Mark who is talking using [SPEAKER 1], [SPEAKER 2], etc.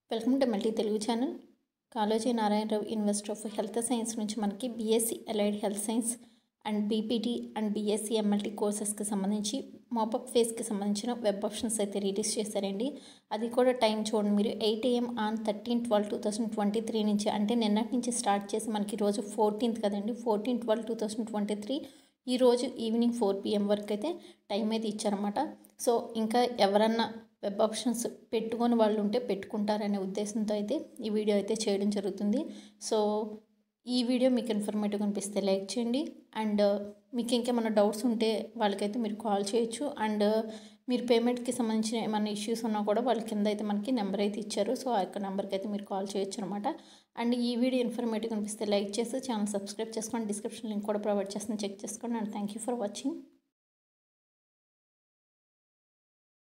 [SPEAKER 1] welcome to multi Telugu channel Kaloji Narayana Rao university of health science నుంచి మనకి BSc allied health science and BPT and BSc MLT కోర్సెస్కి సంబంధించి mop up ఫేస్కి సంబంధించిన వెబ్ ఆప్షన్స్ అయితే రిలీజ్ చేశారండి అది కూడా టైం చూడండి మీరు eight AM on thirteen twelve two thousand twenty three నుంచి అంటే నిన్నటి నుంచి స్టార్ట్ చేసి మనకి రోజు ఫోర్టీన్త్ కదండి fourteen twelve two thousand twenty three ఈ రోజు ఈవినింగ్ ఫోర్ పిఎం వరకు అయితే టైం అయితే ఇచ్చారన్నమాట సో ఇంకా ఎవరన్నా వెబ్ ఆప్షన్స్ పెట్టుకొని వాళ్ళు ఉంటే పెట్టుకుంటారనే ఉద్దేశంతో అయితే ఈ వీడియో అయితే చేయడం జరుగుతుంది సో ఈ వీడియో మీకు ఇన్ఫర్మేటివ్ అనిపిస్తే లైక్ చేయండి అండ్ మీకు ఇంకేమైనా డౌట్స్ ఉంటే వాళ్ళకైతే మీరు కాల్ చేయొచ్చు అండ్ మీరు పేమెంట్కి సంబంధించిన ఏమైనా ఇష్యూస్ ఉన్నా కూడా వాళ్ళ కింద అయితే మనకి నెంబర్ అయితే ఇచ్చారు సో ఆ యొక్క నెంబర్కి అయితే మీరు కాల్ చేయొచ్చు అనమాట అండ్ ఈ వీడియో ఇన్ఫర్మేటివ్ అనిపిస్తే లైక్ చేసి ఛానల్ సబ్స్క్రైబ్ చేసుకోండి డిస్క్రిప్షన్ లింక్ కూడా ప్రొవైడ్ చేస్తాను చెక్ చేసుకోండి and thank you for watching